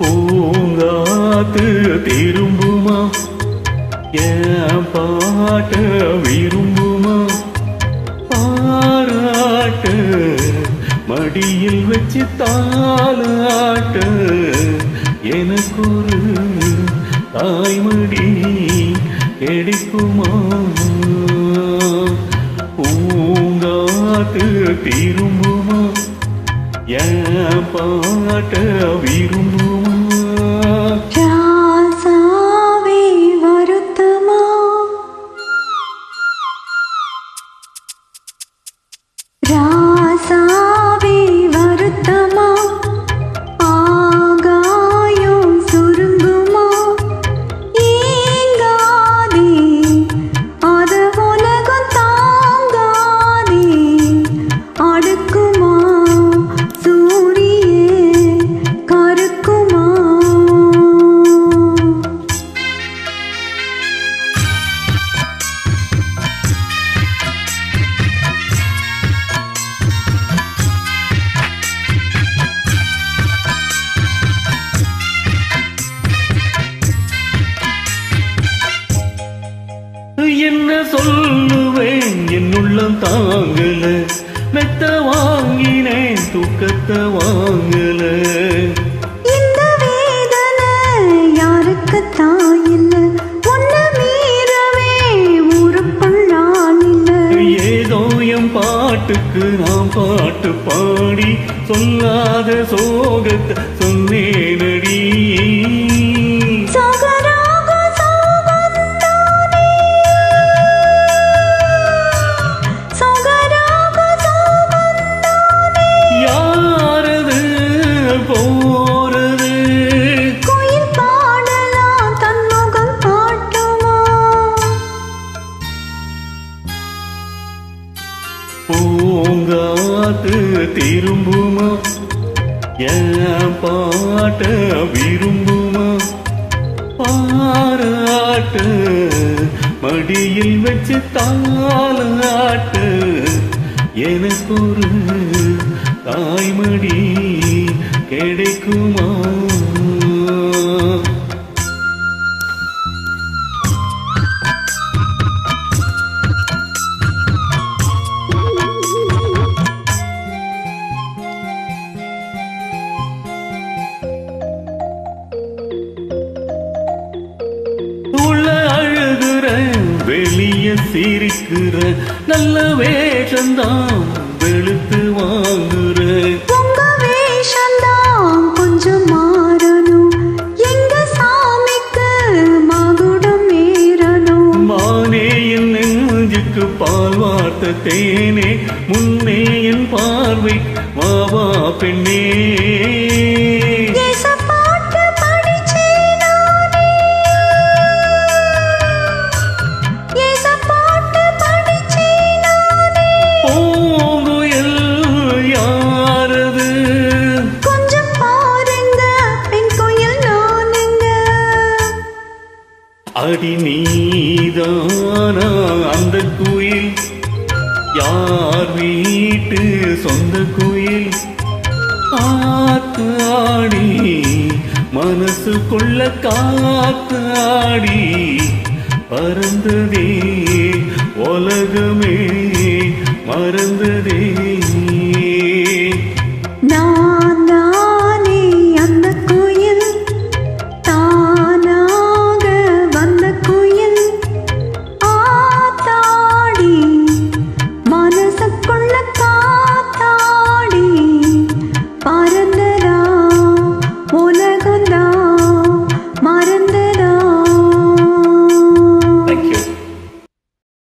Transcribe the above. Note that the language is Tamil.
பூங்காத்து திரும்புமா என் பாட்ட விரும்புமா பாராட்ட மடியில் வச்சு தாளாட்ட எனக்கு ஒரு தாய்மடி கிடைக்குமா பூங்காத்து திரும்புமா என் பாட்ட விரும்புமா ராசாவே வருத்தமா ராசாவே வருத்தமா ஆகாயம் சுருங்குமா ஏங்காதே அது உலகம் தாங்காதே அடுக்குமா சூரியே கருக்குமா என்ன சொல்லுவேன் என் உள்ளம் தாங்கல மெத்த வாங்கினேன் தூக்கத்தை வாங்கல இந்த வேதனை யாருக்குத்தான் இல்ல உன்னை மீறவே ஊருக்குள் நான் இல்ல ஏதோ என் பாட்டுக்கு நான் பாட்டு பாடி சொல்லாத சோகத்தை சொன்னேனடி சகராக சோகந்தானே சகராக சோகந்தானே யாரது போறது குயில் பாடலாம் தன்முகம் காட்டுமா பூங்காத்து திரும்புமா என் பாட்ட விரும்புமா பாராட்ட மடியில் வச்சு தாளாட்ட எனக்கு ஒரு தாய்மடி கிடைக்குமா உள்ள அழுகுற வெளிய சிரிக்கிற நல்ல வேஷந்தான் வெளுத்து வாங்குற உங்க வேஷம்தான் கொஞ்சம் மாறணும் எங்க சாமிக்கு மகுடம் ஏறணும் மானே என் நெஞ்சுக்கு பால் வார்த்த தேனே முன்னே என் பார்வை வாவா பெண்ணே இசப்பாட்டு படிச்சேனானே. இசப்பாட்டு படிச்சேனானே. பூங்குயில் யாரது கொஞ்சம் பாருங்க பெண் குயில் நானுங்க அடி நீதானா அந்த குயில் யார் வீட்டு சொந்த குயில் காத்து ஆடி மனசுக்குள்ள காத்து ஆடி பறந்ததே உலகமே மறந்ததே